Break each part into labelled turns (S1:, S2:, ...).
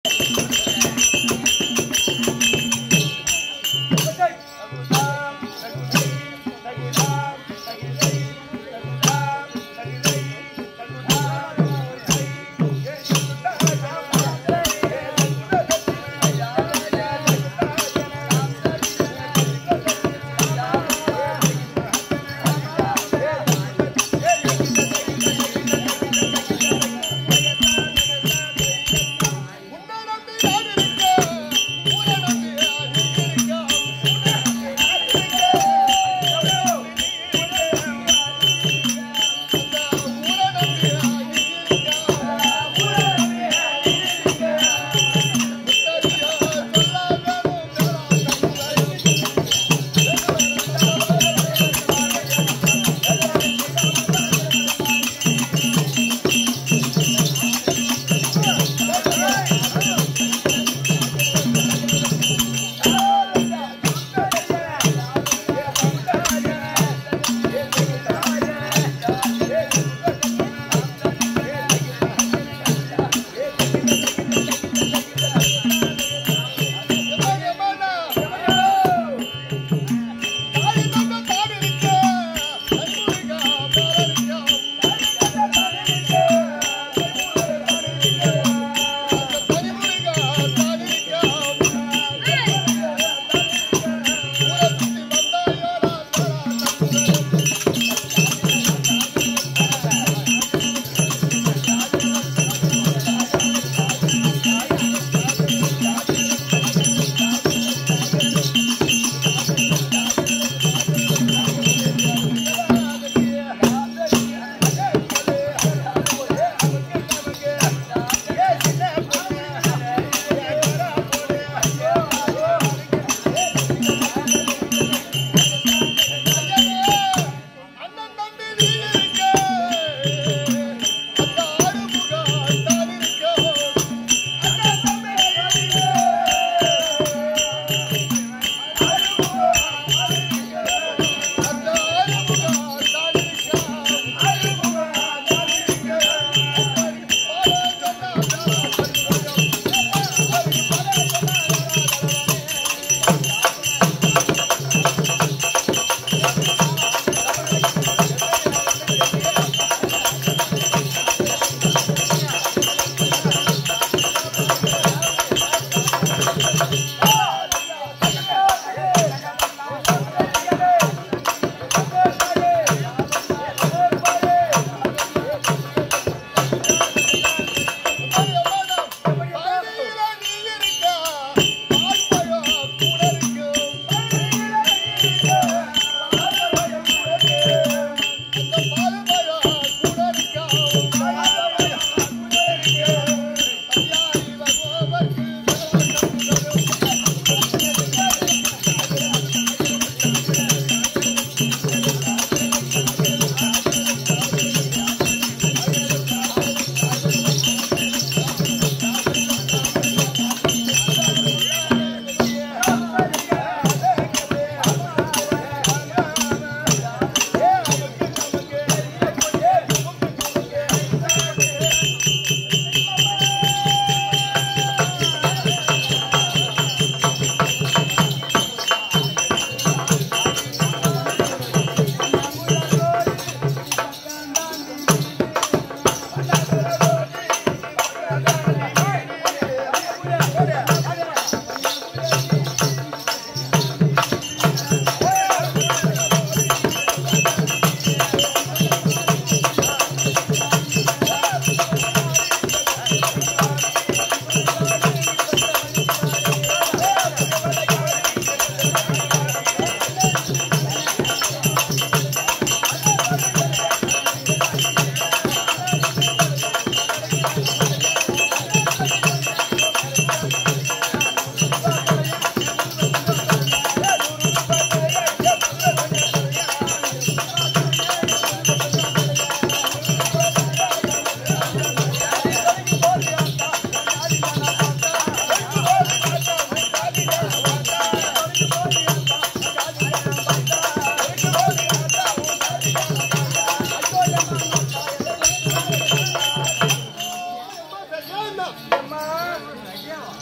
S1: Yeah.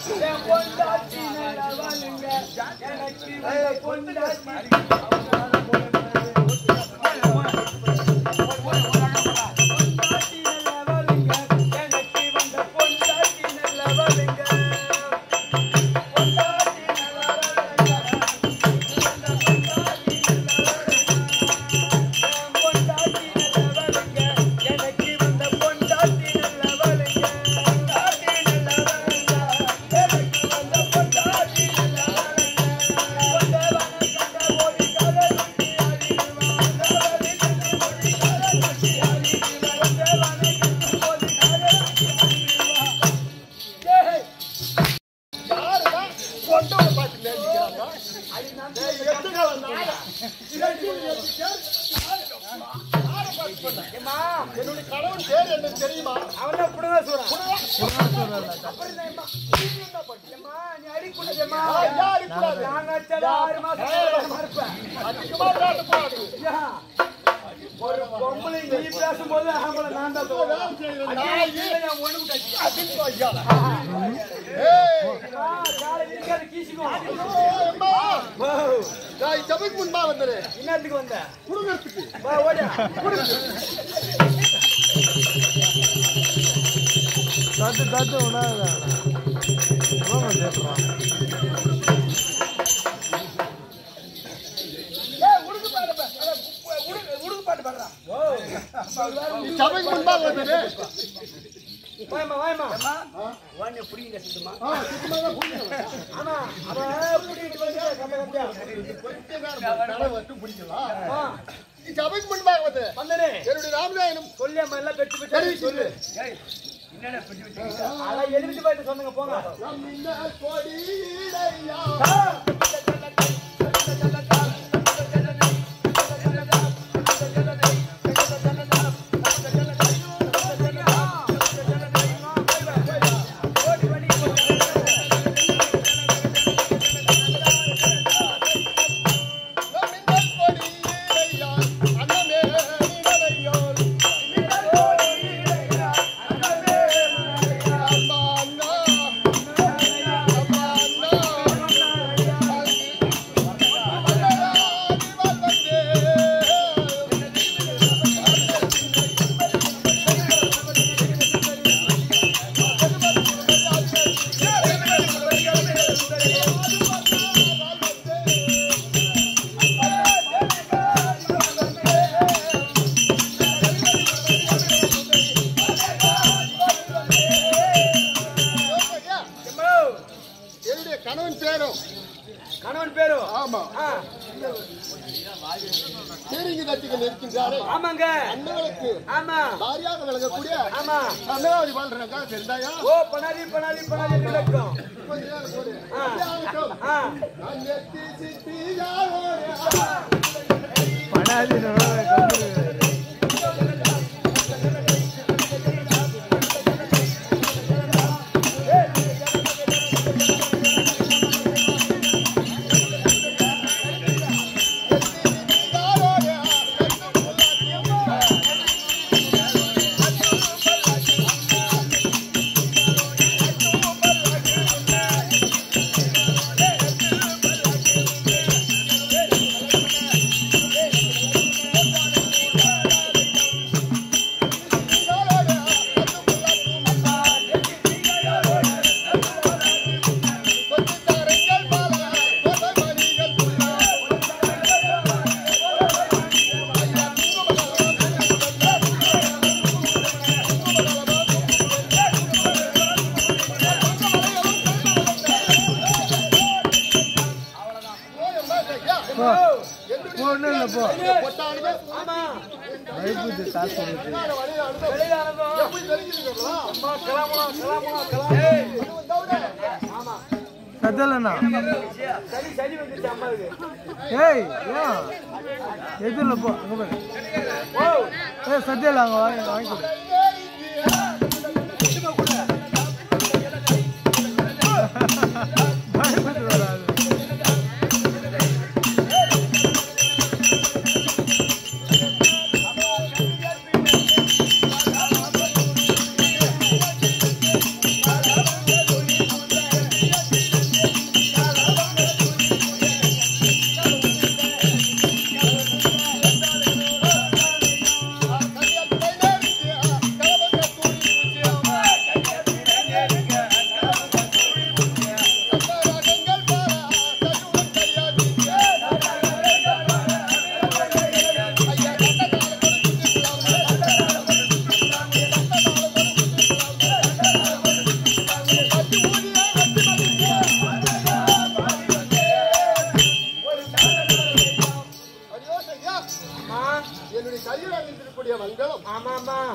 S1: என் பொண்டாட்டி நல்லவளுங்க. எனக்கு வந்த பொண்டாட்டி பொண்டாட்டி நல்லவளுங்க. எனக்கு வந்த பொண்டாட்டி நல்லவளுங்க. பொண்டாட்டி நல்லவளுங்க. என் பொண்டாட்டி நல்லவளுங்க. எனக்கு வந்த பொண்டாட்டி நல்லவளுங்க. பொண்டாட்டி நல்லவளுங்க. எனக்கு வந்த பொண்டாட்டி நல்லவளுங்க. கொண்டவன கண்ட ஓடி கடல் குட்டி அடிக்குமா. கொண்டவனை கண்ட ஓடி கடல் குட்டி அடிக்குமா. கொண்டவனை கண்ட ஓடி கடல் குட்டி அடிக்குமா. ஏய்,
S2: யாருதான் கொண்டவனை பார்த்து நேசிக்கிறாங்க? டேய், எத்தனை நாளா? இரண்டு எட்டு பேர் யாரை பார்த்து பண்ண?
S1: ஏம்மா,
S2: என்னுடைய கணவன் பேர் என்ன தெரியுமா
S1: அவன்தான் இப்படிதான் சொல்றான்.
S2: புனவா?
S1: அப்புறம் என்ன ஏம்மா? நீ என்ன பண்ண? ஏம்மா, நீ அடிக்கூடாதேம்மா.
S2: ஆ, ஏன் அடிக்கூடாது?
S1: நான் வச்சது ஆறு மாசம் கல்யாணமா இருப்பேன்.
S2: அதிகமா பேசக்கூடாது.
S1: ஐயா, ஒரு பொம்பளை நீ பேசும்போது ஆம்பளை நான் தான் சொல்லுவேன்.
S2: வேலை செய்யற
S1: அடி,
S2: நாய்.
S1: கீழே என் ஒண்ணு விட்டாச்சு.
S2: அதிர்ந்து வைக்காத. ஏய்,
S1: அம்மா, காலை இருக்காது கீசிக்கும்.
S2: ஐயோ, அம்மா.
S1: ஓ,
S2: நான் சபைக்கு முன்பா வந்துரு
S1: என்னத்துக்கு வந்த
S2: குடும்பத்துக்கு
S1: வா, ஓடியா.
S3: தட்டு தட்டு உணவு பேசுறான்
S1: ஏய், உடுக்கு பாட்டு பாடு. அட, உடுக்கு- உடுக்கு பாட்டு பாடுறா. ஓ,
S2: நீ சபைக்கு முன்பா வந்துரு
S1: வாயம்மா, வாயம்மா. வாணியை பிடிங்க சுத்தமா.
S2: ஆ, சுத்தமா தான் புரியும்.
S1: ஆமா, அவ பிடிக்கிட்டு வந்து கம்ப கம்பியா.
S2: கனவு மட்டும் பிடிக்கலாம்.
S1: ஆ,
S2: நீ சபைக்கு முன்பாக வந்து
S1: வந்தனே.
S2: என்னுடைய ராமநாயனும்
S1: சொல்லி அம்மா எல்லாம் பெற்று பெற்று
S2: தெரிவிச்சு
S1: சொல்லு. அதான் எதிர்த்து போயிட்டு சொன்னங்க போங்க
S2: நம்மின்ன கொடியிடையா. நம்மின்ன கொடியிடையா. அன்னமே நினையோர். அம்மா அண்ணா. அம்மா அண்ணா. என்னுடைய கணவன் பேரும்
S1: கணவன் பேரு
S2: ஆமா
S1: ஆ,
S2: தேனிங்க கட்சிகள் இருக்கின்றாரே
S1: ஆமாங்க
S2: அண்ணங்களுக்கு
S1: ஆமா
S2: பாரியாக விளங்கக்கூடிய
S1: ஆமா
S2: அண்ணாவதி வாழ்றாங்க தெரிந்தாயா
S1: ஓ பனாரி பனாரி பனாரி நடக்கும்
S2: கொஞ்ச நேரம் போடு.
S1: ஆ.
S2: அப்படியே ஆகட்டும்.
S1: ஆ
S2: நான் எத்தி சித்தி யாரோட
S3: பனாதி கம்பெனி ஒன்றும் இல்லை போ
S2: ஆமா
S3: வைப்புது காசு கொடுத்து
S1: வெளியில அனுப்போம் அம்மா கிளம்பலாம் கிளம்பலாம் கிளம்பலாம் ஆமா
S3: சத்தலண்ணா
S1: சரி சரி வந்துச்சு அம்மாவுக்கு
S3: ஏய் ஏன் எதிரில் போ அங்கே போய்
S1: ஓ
S3: ஏய் சத்தியில் அங்கே வாங்கி வாங்கி கொடு பயப்பட்டு வராது
S1: ஆ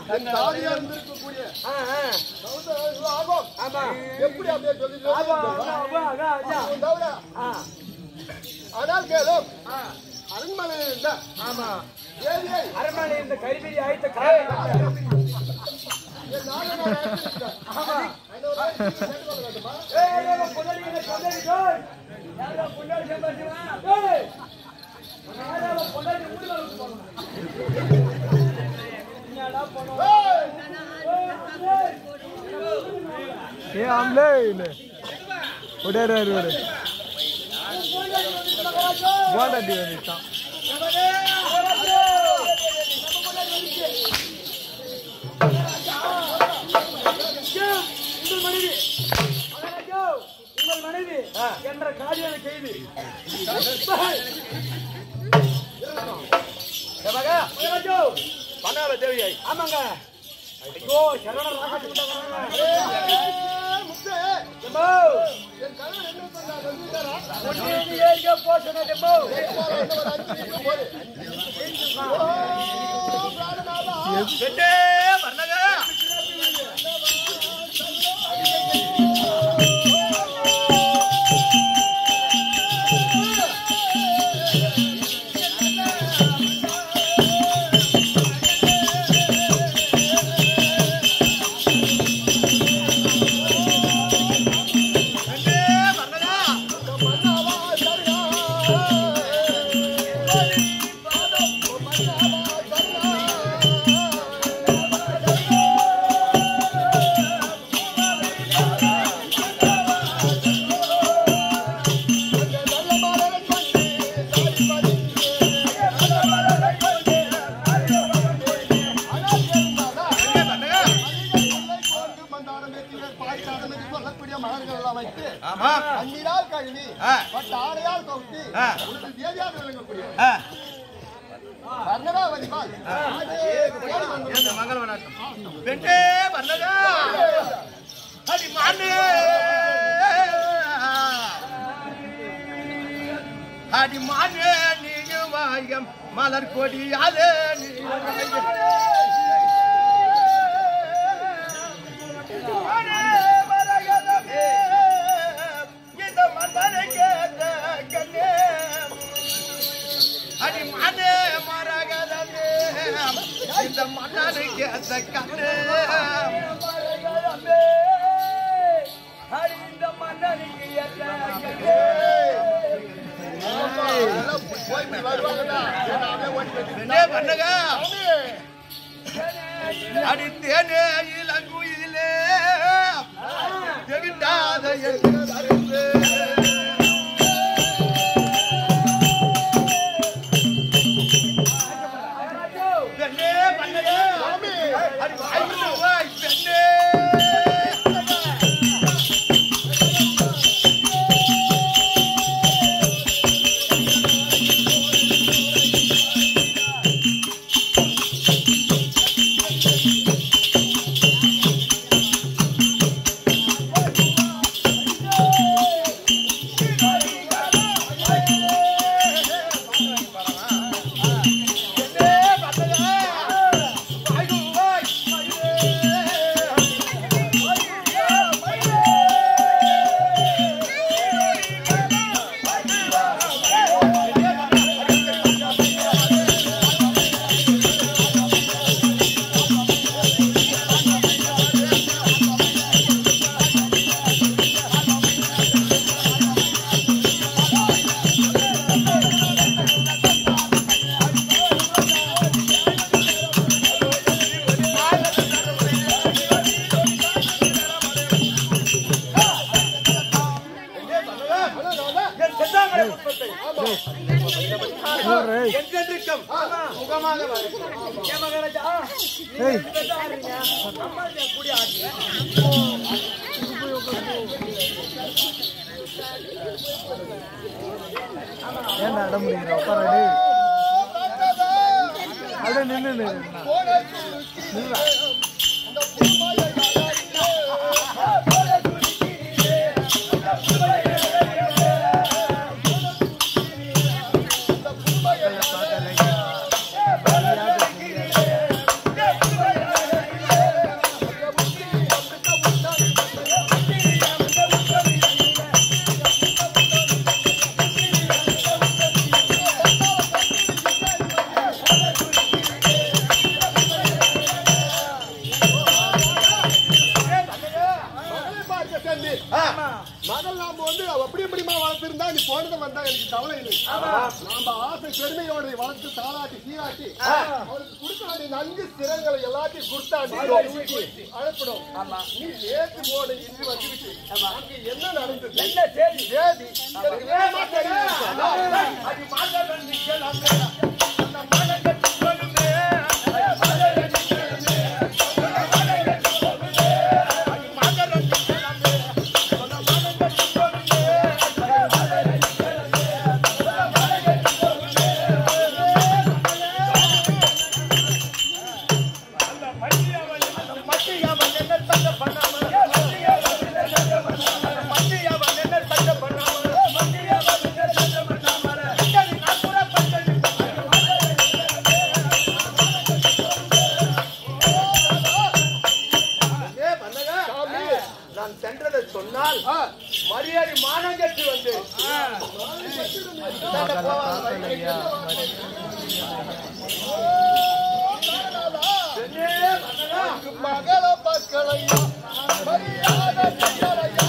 S2: என் தாலியா இருந்திருக்கக்கூடிய
S1: ஆ, ஆ.
S2: சௌந்தர ஆகும்
S1: ஆமா
S2: எப்படி அப்படியே சொல்லி சொல்லி
S1: ஆமா ஆமா, ஆமா, ஆமா, ஆமா.
S2: உன் தவிர
S1: ஆ,
S2: ஆனால் கேளும்
S1: ஆ,
S2: அரண்மனையில் இருந்த
S1: ஆமா
S2: தேவியை
S1: அரண்மனை இந்த கைப்பிடி ஆயத்த காரணம்
S2: என் நாயனார் அழைத்திருக்கிறார்.
S1: ஆமா
S2: அந்த ஒரு வார்த்தை நீங்க கேட்டுக்கொள்ள வேண்டுமா?
S1: ஏய், ஏய், ஏய், பொண்டாட்டி கிட்ட பொண்டாட்டி டேய். யாரோ பொண்டாட்டி சம்பாதிச்சுவா? டேய். யாரோ பொண்டாட்டி வீட்டுல விட்டு போகணும். என்னடா பண்ணுவ?
S2: ஏய்,
S1: ஏய்,
S3: ஏ ஆம்பளே இல்லை ஒடேரு வருவாரு போண்டாட்டி வந்துட்டான்
S1: உங்கள் மனைவி அழகோ, உங்கள் மனைவி என்ற காரியம் செய்து அழகோ,
S4: பண்ணாத தேவியை
S1: ஆமாங்க ஐயோ சரண ராகத்துக்கிட்ட வராங்க
S2: ஏய், முத்தே,
S1: ஜம்போ,
S2: என் கணவன் என்ன சொன்னார்? வந்துட்டாரா?
S1: ஒட்டியது ஏறிக்கோ, போ சொன்ன ஜம்போ.
S2: போல இன்னும் ஒரு அஞ்சு நிமிஷம் போடு. ஓ, பிராணநாதா.
S4: வெட்டே வர்ணகா வெட்டே வர்ணகா
S2: மன்னவா சரணா. மன்னவா சரணா. அந்த நல்ல மலரைக் கொண்டு தாடி பதித்து, நல்ல மலரைக் கொண்டு தாடி பதித்து, அழகே இருந்தாரா?
S4: வெட்டே வர்ணகா
S2: மல்லிகை கொண்டு மந்தாரம் வெற்றிவேல் பாய்ச்சாதம் என்று சொல்லக்கூடிய மலர்கள் எல்லாம் வைத்து
S4: ஆமா
S2: அந்நிலால் கழுவி
S4: ஆ.
S2: பட்ட ஆடையால் கவுத்தி
S4: ஆ.
S2: உனக்கு தேவியாக விளங்கக்கூடிய
S4: ஆ
S2: வர்ணகாவதிபால் அது தேடி வந்து
S4: இந்த மங்கள வணக்கம் வெட்டே வர்ணகா அடி மானே அடி மானே நீங்க வாயம் மலர் கொடியாலே நீ மானே மரகதமே, இந்த மன்னரை கேட்ட கண்ணே அடி மனே மரகதமே இந்த மன்னனுக்கு அந்த கண்ணே
S1: மரகதமே, அடி இந்த மன்னனுக்கு ஏற்ற கண்ணே.
S2: அதெல்லாம் போய் இப்படி வருவாங்கடா. ஏன்னா அவன் ஓடி போயிட்டு
S4: வெண்ணே பண்ணுங்க அடி தேனே இளங்குயிலே எகிட்டாத என் கருத்து. வெண்ணே பண்ணுங்க அடி வாய்க்கு வாய் வெண்ணே
S1: என் செந்தாமரை புஷ்பத்தை
S3: ஏய்
S1: என்றென்றைக்கும் சுகமாக வரும். ஏன் மகாராஜா? நீங்க
S3: ஏய்.
S1: ரெண்டு பேரும் தான் ஆடுறீங்க. நம்ம இங்க கூடி ஆடுறீங்க.
S3: ஏன்டா அடம் முடிக்கிற உட்காரடி அப்படியே நின்று
S2: அந்த மகள் நாம வந்து அப்படி இப்படிமா வளர்த்திருந்தா நீ போனது வந்தா எனக்கு கவலை இல்லை நாம ஆசை பெருமையோட வளர்த்து தாளாட்டி சீராட்டி அவளுக்கு கொடுக்க வேண்டிய நன்கு சிறங்களை எல்லாத்தையும் கொடுத்தாண்டி அழைப்படும் நீ ஏத்து போட இன்று வந்துவிட்டு அங்க என்ன நடந்தது
S1: என்ன செய்தி
S2: ஏதி எனக்கு வேகமா தெரியும்
S1: அது மாதவன் நிக்கல் அந்த அந்த மனங்கட்டு சொல்லுமே
S4: ஏ பண்ணதா நான் சென்றதை சொன்னால்
S2: ஆ,
S4: மரியாதை மானம் கட்டி வந்து
S2: மகள பக்கலையா மரியாதை செய்யலையா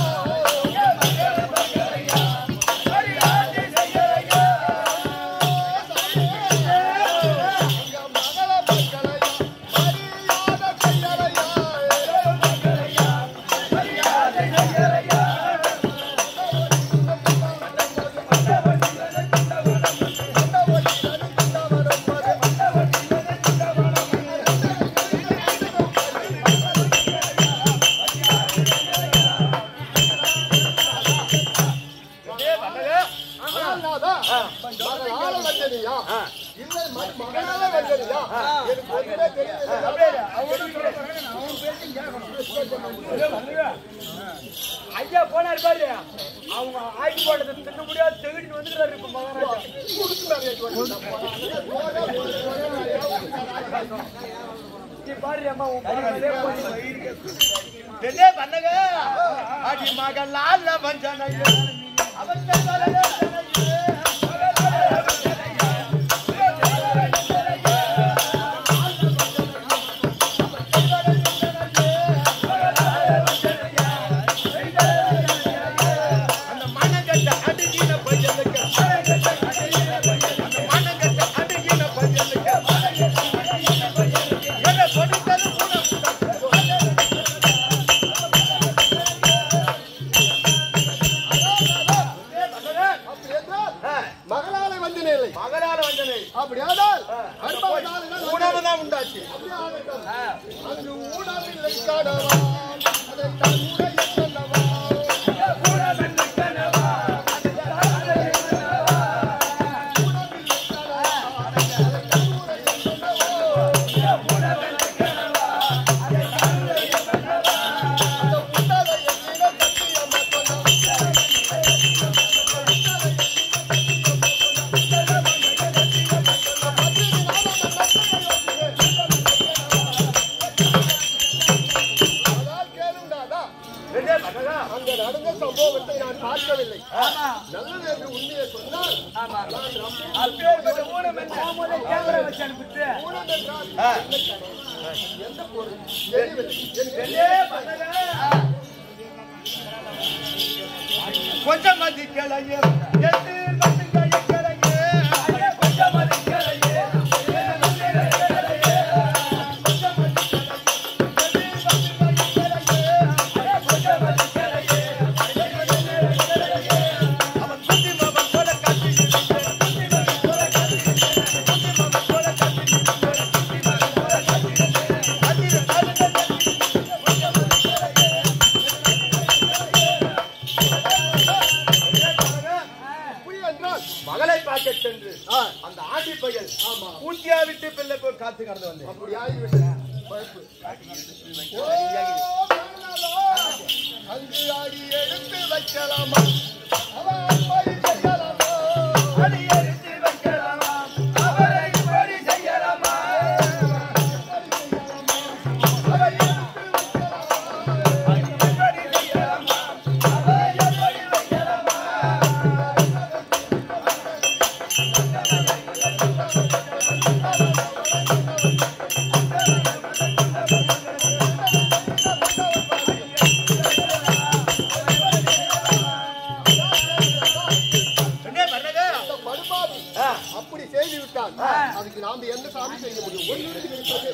S2: மகள பக்கலையா மரியாதை செய்யலையா மகனாதா, மகனால வந்தனியா? இல்லை, ம- மகனால வந்தனியா? எனக்கு ஒண்ணுமே தெரியல.
S1: ஐயா போனாரு பாரு அவங்க ஆய்வு போட்டதை தின்ன முடியாது தெவிட்டு வந்துக்கிறாரு இப்ப மகாராஜா
S2: கொடுத்துட்டாரு எனக்கு ஒண்ணு. போடா, போடா, போடா.
S1: நீ பாரு அம்மா உன் பரவாயில்லே போய்
S4: என்னே பண்ணக அடி மகளால வஞ்சனையே அவன் அந்த மனங்கட்ட அடுக்கின பையனுக்கு அந்த மனங்கட்ட அடுக்கின பையனுக்கு எதை கொடுத்தது கூட
S2: அப்படி என்றால், மகளால வந்தனே இல்லை.
S4: மகளால வந்தனை
S2: அப்படியானால், அடுப்பவனால நான்
S4: உணவு தான் உண்டாச்சு
S2: அப்படியே ஆகட்டும். அங்கு ஊனமில்லை காணவா, அதை தன்னுடைய சொல்லவா. அதால் கேளுண்டாதா,
S4: என்னே பண்ணதா
S2: அங்க நடந்த சம்பவத்தை நான் பார்க்கவில்லை நல்லது என்று உண்மையை சொன்னால்
S1: அப்பேற்பட்ட ஊனம் என்ன முதல்ல கேமரா வச்சு அனுப்பிட்டு
S2: ஊனம் என்றால் எந்த பொருள் தெரியவில்லை எனக்கு
S4: என்னே பண்ணதா கொஞ்சம் மதிக்கலையே எட்டு பத்துங்க எக்கலையே கொஞ்சம் மதிக்கலையே அவன் சுத்தி மகன் போல கட்டி
S2: அப்படி என்றால்
S4: மகளை பார்க்க சென்று
S2: ஆ,
S4: அந்த ஆண்டி பையன்
S2: ஆமா
S4: ஊட்டியா விட்டு பிள்ளை போய் காத்து கடந்து வந்தேன்
S2: அப்படி ஆகிவிட்டது பைப்பு. ஓ, கண்ணலோ, அங்கு அடி எடுத்து வைக்கலாமா அவன் அப்படி செய்யலாமா
S4: அடி எடுத்து வைக்கலாமா அவரை இப்படி செய்யலாமா
S2: அவன் எடுத்து வைக்கலாமா
S4: இப்படி செய்யலாமா அவரை எப்படி வைக்கலாமா
S2: ஆ அப்படி எந்த சாமி செய்ய முடியும் ஒரு நிமிடம் இருக்கிறது.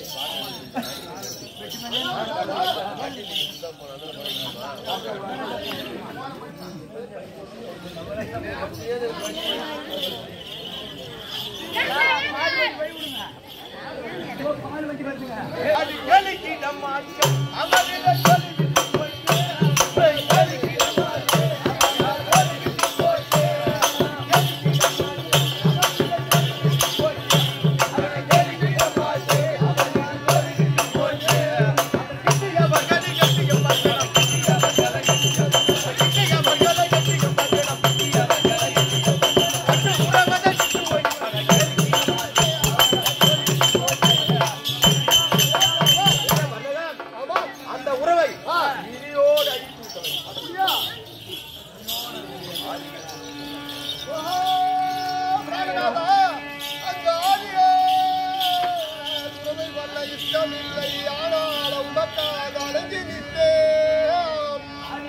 S4: அது கேளிக்கை நம்ம ஆட்கள் அமரில சொல்லிக்கிட்டு போயிட்டு கேளிக்கை நம்ம ஆட்கள் சொல்லிக்கிட்டு போயிட்டு கேளிக்கை நம்ம ஆட்கள் சொல்லிக்கிட்டு போயிட்டு கிட்டிய மகனை கட்டிய மகனை கிட்டிய மகனை கிட்டிய மகனை கட்டிய மகனை கிட்டிய மகனை அட்டு உறவனை கிட்டு போயிட்டு கேளிக்கை
S2: ஆமா,
S4: அந்த உறவை இனியோடு அழித்து விட்டவன்.
S2: அப்படியா? ஓஹோ, பிராணநாதா, அந்த ஆதியே, உறவை வல்ல இஷ்டமில்லை, ஆனால் உமக்காக அடைஞ்சு நின்றேன்.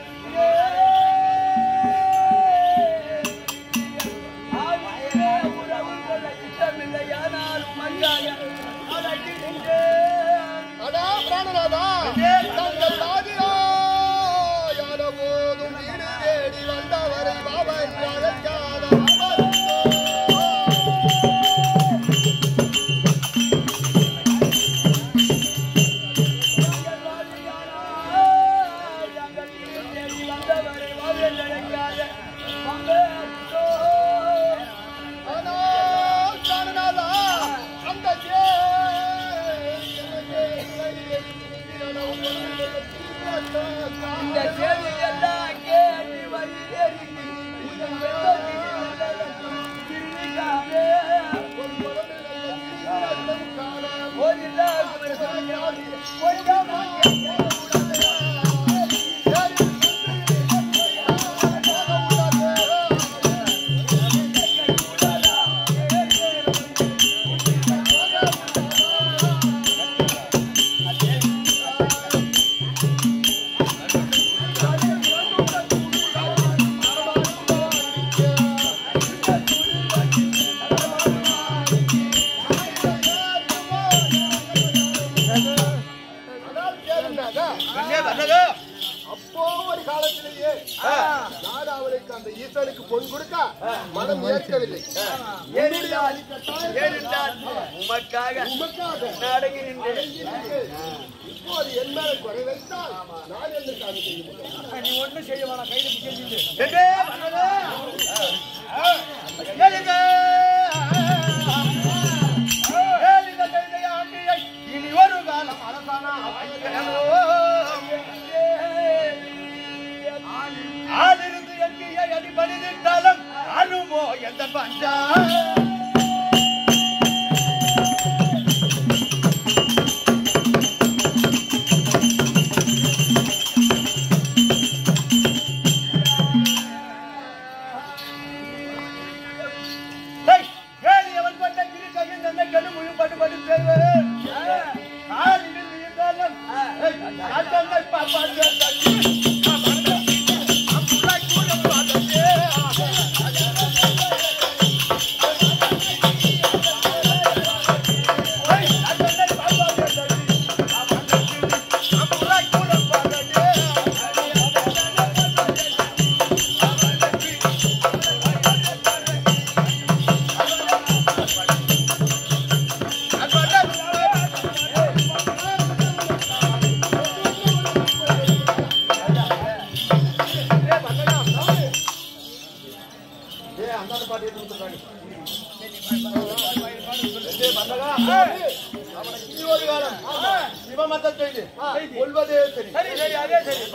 S2: அடா, பிராணநாதா, தங்கள் ஆதியாயான போதும் வீடு தேடி வந்தவரை பாபா என்று அழைக்காத பாபா. ஆனால் பிராணநாதா, அந்த சேய் எனக்கு இல்லை என்று நான் உங்களை
S1: இந்த செய்தி எல்லாம் கேட்டு வருகிறீர்கள். இந்த வெள்ளத்தில் திருவிழாவே. ஒரு நாள் கொஞ்சம்
S2: ஆனால் கேளுங்கடா,
S4: என்னே வந்தது?
S2: அப்போ ஒரு காலத்திலேயே நான் அவளுக்கு அந்த ஈசனுக்கு பொன் கொடுக்க மனம் ஏற்கவில்லை
S1: ஏனென்றால்
S4: ஏனென்றால் உமக்காக
S2: உமக்காக
S4: நாடுகிறேன்
S2: இப்போது என் மேல குறை வைத்தால் நான் என்ன சாமி செய்ய முடியும்
S1: நீ ஒண்ணும் செய்ய வேணாம் கையில பிடிச்சிருந்து
S4: என்னே வந்தது? கேளுங்க. கேளுங்க கைதை ஆண்டியை இனி ஒரு காலம் அரசானா வைக்கணும். ஆளிருந்து எங்கியை அடிபணிந்தாலும் அருமோ எந்த பஞ்சா டேய், ஏழு எவன் கொண்ட கிரி கையில் நின்ன கெடு முழு படு படு செய்வேன். காலில் இருந்தாலும், ஏய், ஆட்டத்தை பாப்பாத்து தட்டி, பாப்பாத்து. அப்புறா கூட பாத்தே. ஏய், ஆட்டத்தை பாப்பாத்து தட்டி, பாப்பாத்து. அப்புறா கூட பாத்தே. கொள்வதே சரி
S1: சரி சரி அதே சரி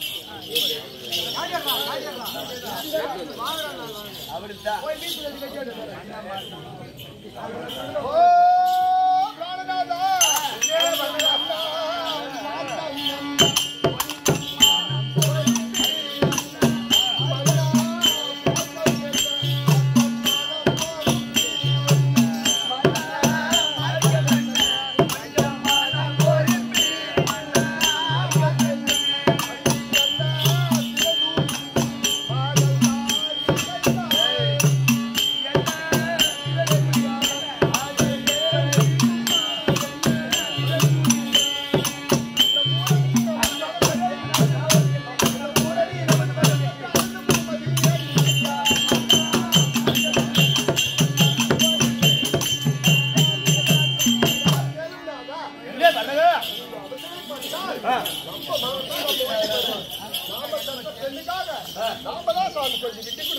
S2: ஓ பிராணநாதா
S1: என்ன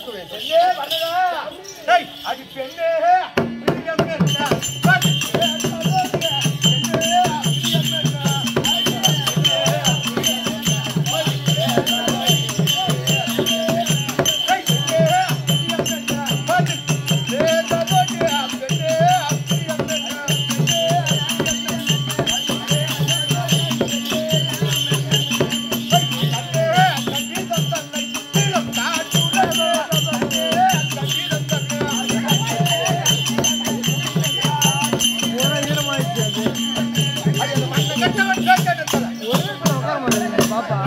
S2: கொடுக்க வேண்டும்
S4: பெண்ணே பண்ணுதா டேய் அது பெண்ணே பிரியம் என்ன பெண்ணே பிரியம் என்ன
S3: பூரா ஈரமாயிடுச்சு அது ஒரே இடத்துல உட்கார மாட்டேங்குது பாப்பா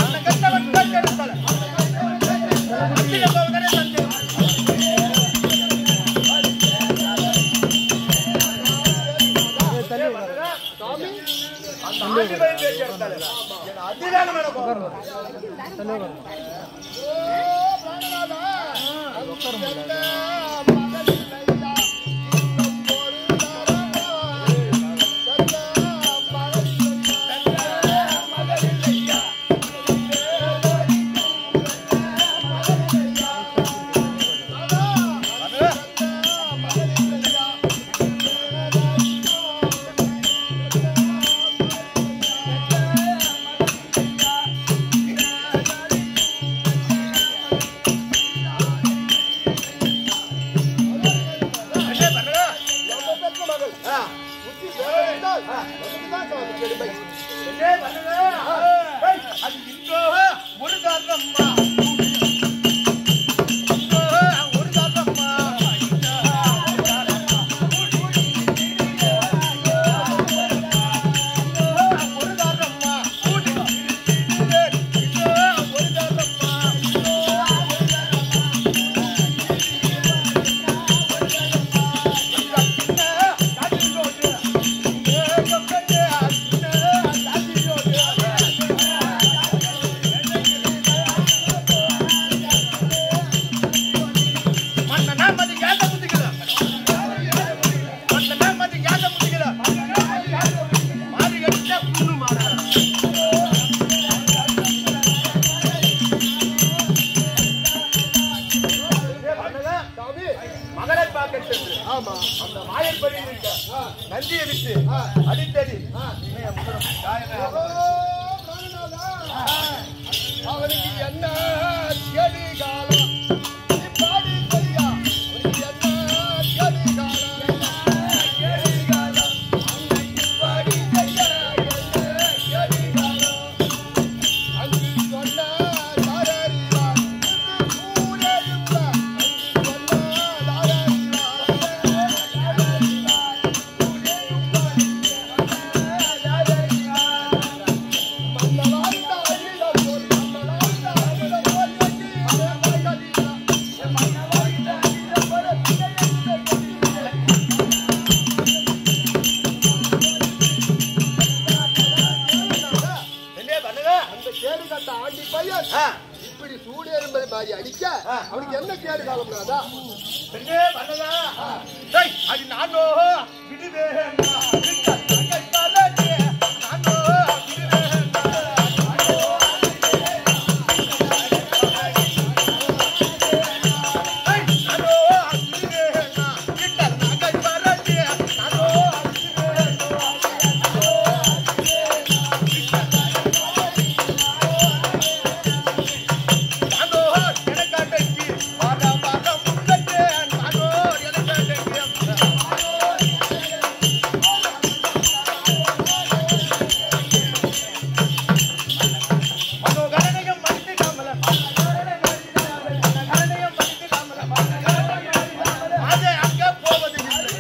S3: ஏய், தள்ளி உட்காரு.
S4: அதிகாரம்
S3: தள்ளி உட்காரு. உட்கார முடியல
S4: மகளை பார்க்க சென்று
S2: ஆமா
S4: அந்த மாயப்படி இருக்க நந்தியை விட்டு அடித்தடி
S2: அவனுக்கு என்ன செடி காலம் நீ பாடி சொல்லியா அவனுக்கு என்ன செடி காலம் செடி காலம் அன்னைக்கு பாடி செய்ய என்ன செடி காலம் அங்கு சொன்ன தாரறிவா சூரியருந்த அங்கு சொன்ன தாரறிவா மன்னலாண்ட அகில போல் மன்னலாண்ட அகில போல் வெட்டி மன்னலாண்ட மன்னலாண்ட அகில போல்
S4: என்ன பண்ணுங்க
S2: அந்த கேடு கட்ட ஆண்டி பையன்
S4: ஆ.
S2: இப்படி சூடேறும்பது மாதிரி அடிக்க அவனுக்கு என்ன கேடு காலம்னாதா
S4: பெண்ணே பண்ணதா டேய் அது நானோ விடுவேண்டா விட்ட தங்கை தலனே நானோ விடுவேண்டா டேய் நானோ விடுவேண்டா விட்ட தங்கை தலனே நானோ நானோ எனக்காட்டைக்கு வாடா வாடா முன்னே நானோ எனக்காட்டைக்கு மனோகரணையம் மனித காமல மனோகரணையம் மனித காமல அதே அங்க போவது இல்லை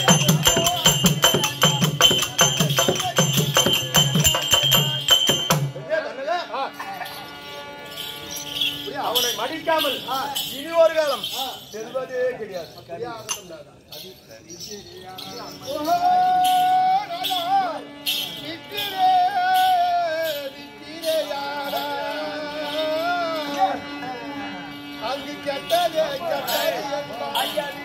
S4: அவனை மடிக்காமல் இனி ஒரு காலம் செல்வதே கிடையாது
S2: அங்கு கெட்டதே கெட்டதே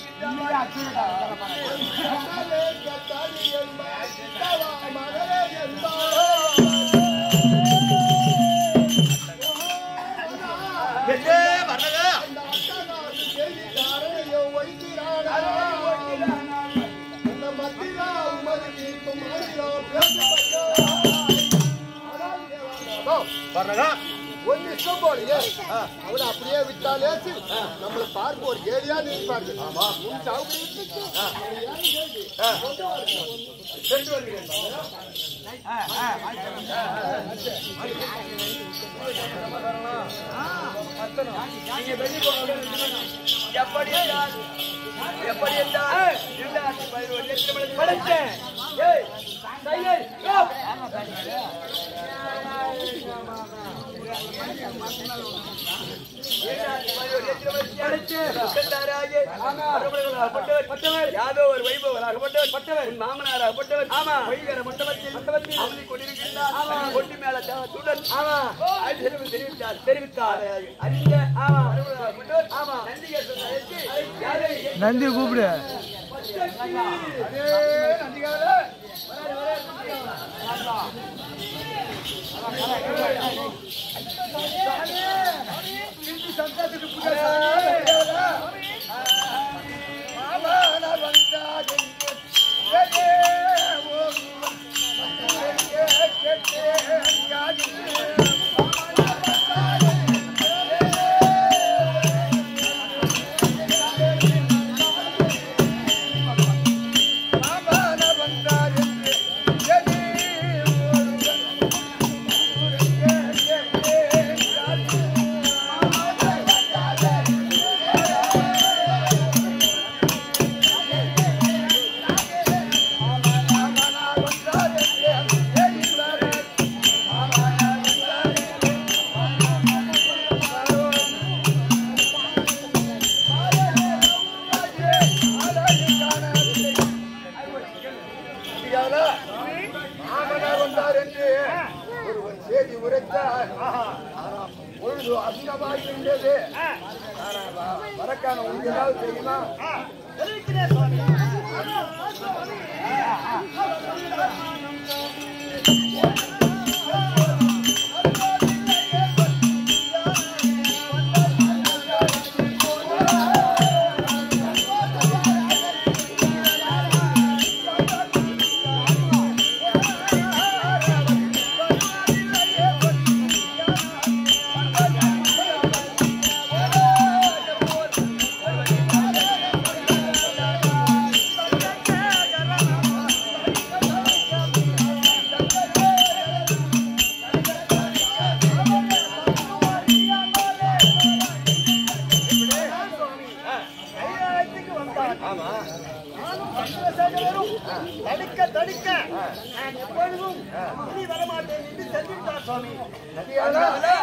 S2: கெட்டதே கெட்டதே என்பா மகளே என்பா வர்றதா ஒன்னு இஷ்டம் போலயே அவனை அப்படியே விட்டாலே சரி. நம்மள பார்க்க ஒரு ஏரியா நிற்பாரு ஆமா உன் சாவுக்கு
S1: நீங்க வெளியே போங்க எப்படி என்றால் எப்படி என்றால் இரண்டாயிரத்தி பதினோரு எட்டு மணிக்கு படைத்தேன் ஏய் சையல் யோ இரண்டாயிரத்தி பதினோரு எட்டு மணிக்கு படைத்தேன் முக்கந்தாராயே அரவணைகளாகப்பட்டவர் பட்டவர் யாதோ ஒரு வைபவராகப்பட்டவர் பட்டவர் உன் மாமனாராகப்பட்டவர் ஆமா வைகர மண்டபத்தில் மண்டபத்தில் அமளி கொண்டிருக்கின்றார் ஆமா கொட்டி மேல துடன் ஆமா தெரிவித்தார் தெரிவித்தார் தெரிவித்தார் அறிந்த ஆமா அரவணைகளாகப்பட்டவர் ஆமா நந்திகேஸ்வரன் அழைத்து யாரை
S3: நந்தி கூப்பிடு
S2: மாமனார் வந்தார் என்று ஒருவன் செய்தி உரைத்தார் ஆனால் பொழுது அதிகமாக இருந்தது ஆனால் வ- வரக்கான உங்களுக்கு ஏதாவது தெரியுமா
S4: தடுக்க தடுக்க நான் எப்பொழுதும் இனி வரமாட்டேன் என்று சென்றிருந்தார் சுவாமி
S2: நதியாளா?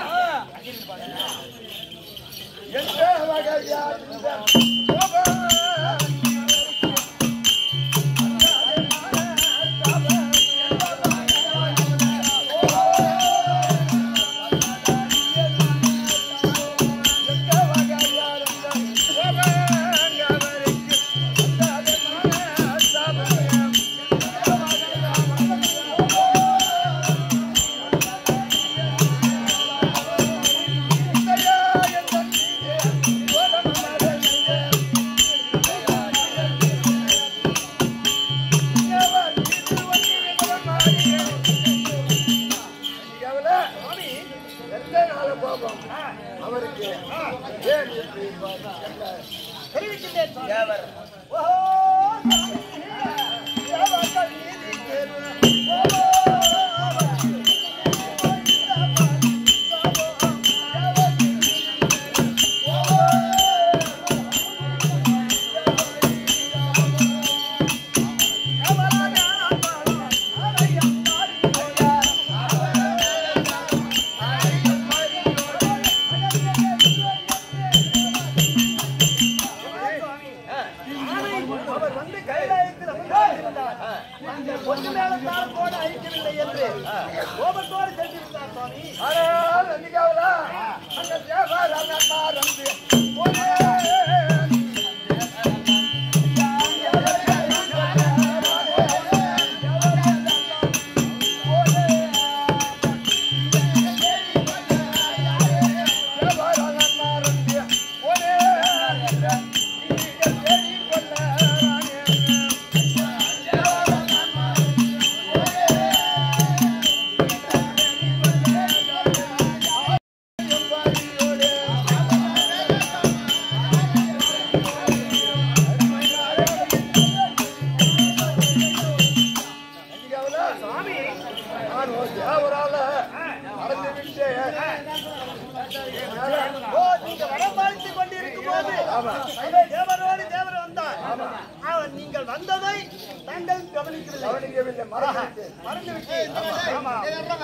S2: எந்த வகையால் இந்த கோபம் எந்த நாள கோபம் அவருக்கு ஏன் இப்படி
S4: தெரிவிக்கின்றேன் சுவாமி.
S1: தேவர்
S4: ஓஹோ, தேவர்கள் நீதி தேர்வு. அவர் வந்து கைலாயத்தில் அமர்ந்திருந்தார். அந்த பொண்ணு மேலத்தால் போட அழிக்கவில்லை என்று கோபத்தோடு சென்றிருந்தார் சுவாமி
S2: ஆனால் நந்திகாவலா அந்த தேவர் அண்ணார் வந்து ஒரே
S4: ஆ
S2: நான் ஒரு தேவரால மறந்து விட்டேன்
S4: ஓ நீங்க வரம்பாய்த்து கொண்டிருக்கும் போது அங்கே தேவரோடு தேவர் வந்தார் அவன் நீங்கள் வந்ததை தாங்கள் கவனிக்கவில்லை
S2: கவனிக்கவில்லை மறந்து
S4: மறந்து விட்டேன் ஆமா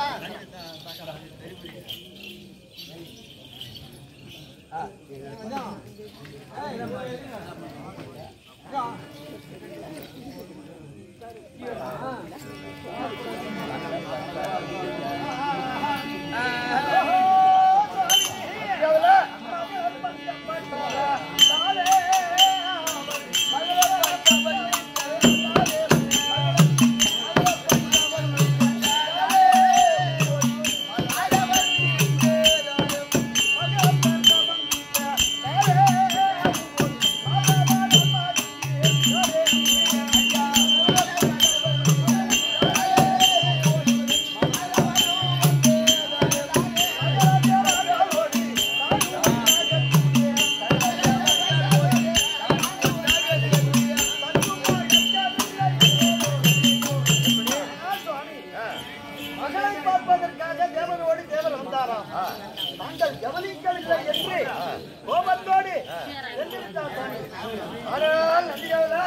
S4: மகளை பார்ப்பதற்காக தேவனோடு தேவர் வந்தாராம் தாங்கள் கவனிக்கவில்லை என்று கோபத்தோடு சென்று விட்டார் சாமி. ஆனால் நந்தியாவலா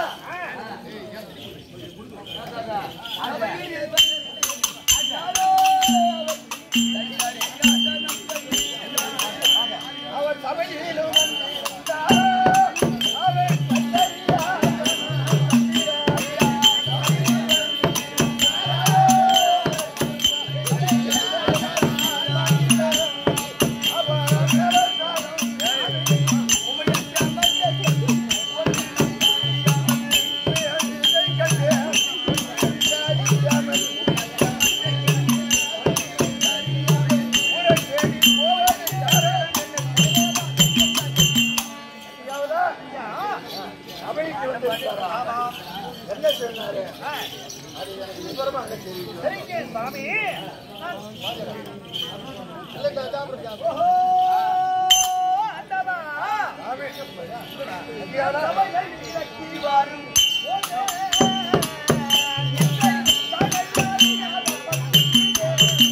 S2: அவர் சபையிலும் வந்திருந்தார். அவர் கண்டறியாத சபைக்கு வந்திருக்காரா? என்ன சொன்னாரு அது எனக்கு விவரமாக தெரியும்
S4: சரிங்க சாமி
S2: இல்லை அதான் பிரச்சனை.
S4: ஓஹோ அண்டமா
S2: சாமி, ஐயாடா,
S4: சபையை விலக்கி வரும் போதே, எங்கள் சகையாரியாத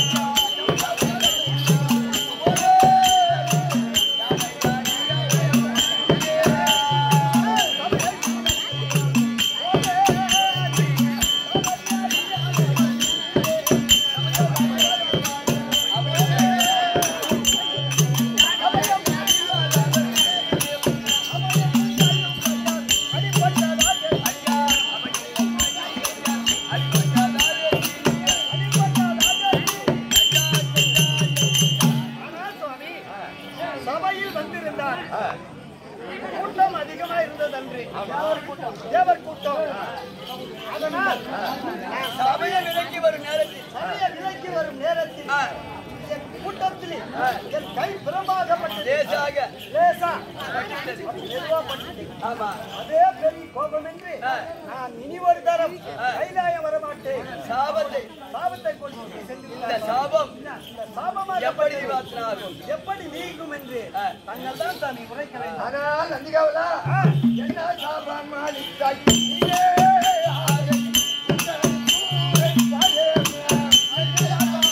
S4: ஆனால் சுவாமி, சபையில் வந்திருந்தார் கூட்டம் அதிகமா இருந்ததன்று தேவர் கூட்டம் தேவர் கூட்டம் அதனால்
S1: சபையை விலக்கி வரும் நேரத்தில்
S4: சபையை விலக்கி வரும் நேரத்தில் என் கூட்டத்தில் என் கை பிரமாகப்பட்டது
S1: லேசாக
S4: லேசா
S1: பட்டுவிட்டது.
S4: மெதுவா பட்டது.
S1: ஆமா
S4: அதே பெரிய கோபம் என்று நான் இனி ஒரு தரம் கைலாயம் வரமாட்டேன்
S1: சாபத்தை
S4: சாபத்தை கொண்டு சென்று
S1: இந்த
S4: விட்டார்.
S1: சாபம்
S4: இந்த சாபமாக
S1: எப்படி நிவாசனாகும்
S4: எப்படி நீங்கும் என்று தங்கள் தான் சாமி உரைக்கிறேன்
S2: ஆனால் நந்திகாவலா என்ன சாபான் மாலிக்காய் நீயே ஆரை இந்த ஊரை பாயேமே.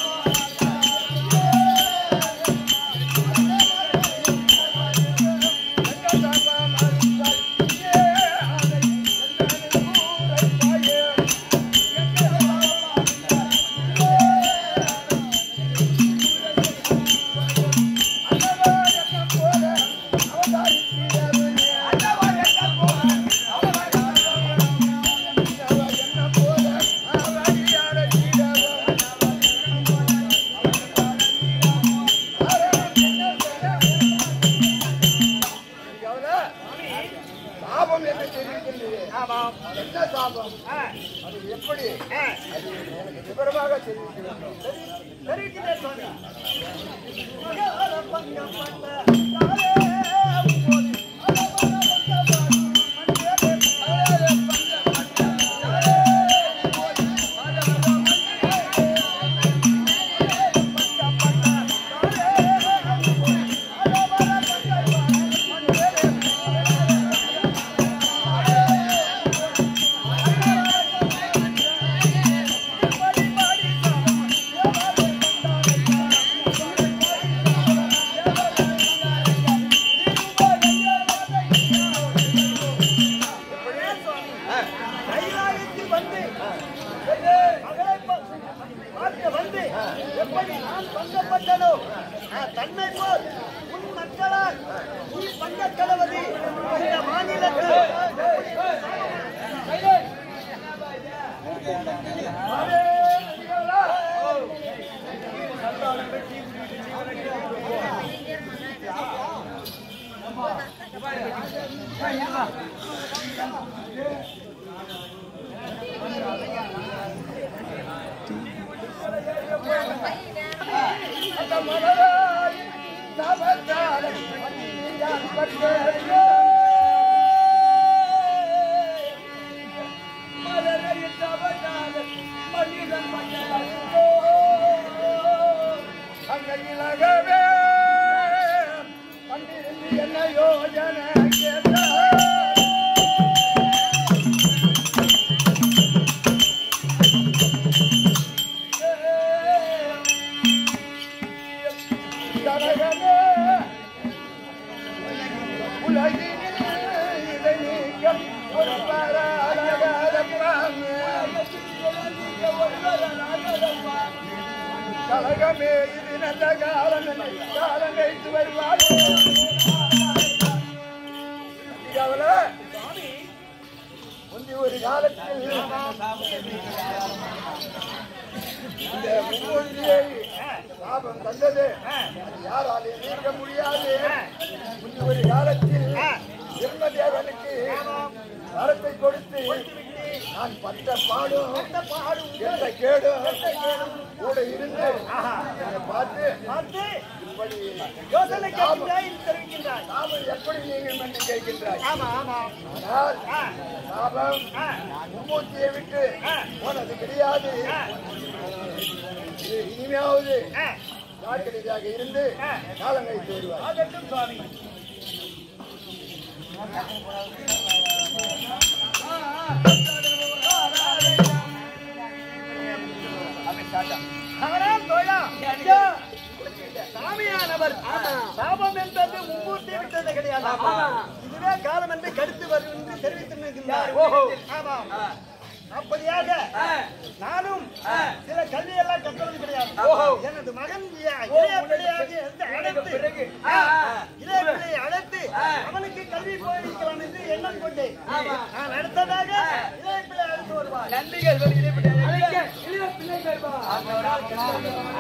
S2: என்ன சாபான் மாலிக்காய் நீயே ஆரை இந்த ஊரை பாயேமே. சாபம் என்று தெரிவிக்கின்றது என்ன சாபம் அது எப்படி அது எனக்கு விவரமாக தெரிவிக்க வேண்டும்
S4: தெரிவிக்கிறேன் சுவாமி மகார பங்கப்பட்ட தாரே உம்போது அலமர வந்தவாடு மண்டே மகார பங்கப்பட்ட தாரே உம்போது அலமர மண்டே பங்கப்பட்ட தாரே உம்போது அலமர பங்கப்பட்ட மண்டே படி படி எப்படி நான் பங்கப்பட்டனோ நான் தன்னை போல் உன் மக்களால் நீ பங்க கலவதி இந்த மாநிலத்தில் அந்த மலராய் நவத்தாலை நான் பட்டேனோ. மலரை நவத்தாலை மனிதன் பட்டேனோ. அங்கையிலகவே பன்னிரண்டு என்ன யோஜனை கேட்டார் கனகமே உலகினில் இதை நீக்கம் ஒரு பராலகாரப்பாமே கழகமே இது நல்ல காலம் என்று காலம் வைத்து வருவார் முந்தி ஒரு காலத்தில் இந்த மும்மொழியை லாபம் தந்தது யாராலே நீக்க முடியாது முந்தி ஒரு காலத்தில் பிரம்மதேவனுக்கு வரத்தை கொடுத்து நான் பட்ட பாடும் எந்த கேடும் கூட இருந்து என்னை பார்த்து
S5: பார்த்து
S4: இப்படி
S5: யோசனை கேட்கின்றாய் தெரிவிக்கின்றாய்
S4: லாபம் எப்படி நீங்கள் என்று கேட்கின்றாய்
S5: ஆமா ஆமா
S4: ஆனால் லாபம் மும்மூர்த்தியை விட்டு போனது கிடையாது இது இனிமையாவது ஜாக்கிரதையாக இருந்து காலம் கழித்து வருவார்
S5: அதற்கும் சுவாமி அவனால் தோழா ஐயா, சாமியானவர் சாபம் என்பது மும்மூர்த்தி விட்டது கிடையாது இதுவே காலம் என்று கருத்து வரும் என்று தெரிவித்திருக்கின்றார் ஆமாம் அப்படியாக நானும் சில கல்வி எல்லாம் கற்பது கிடையாது எனது மகன் இளைய- இளைய பிள்ளையாக இருந்து அழைத்து ஆ, இளைய பிள்ளையை அழைத்து அவனுக்கு கல்வி போயிருக்கலாம் என்று எண்ணம் கொண்டேன் நான் அடுத்ததாக இளைய பிள்ளை அழைத்து வருவார்
S1: நன்றிகள் சொல்லி இடைப்பட்ட இளைய பிள்ளைகள் வா.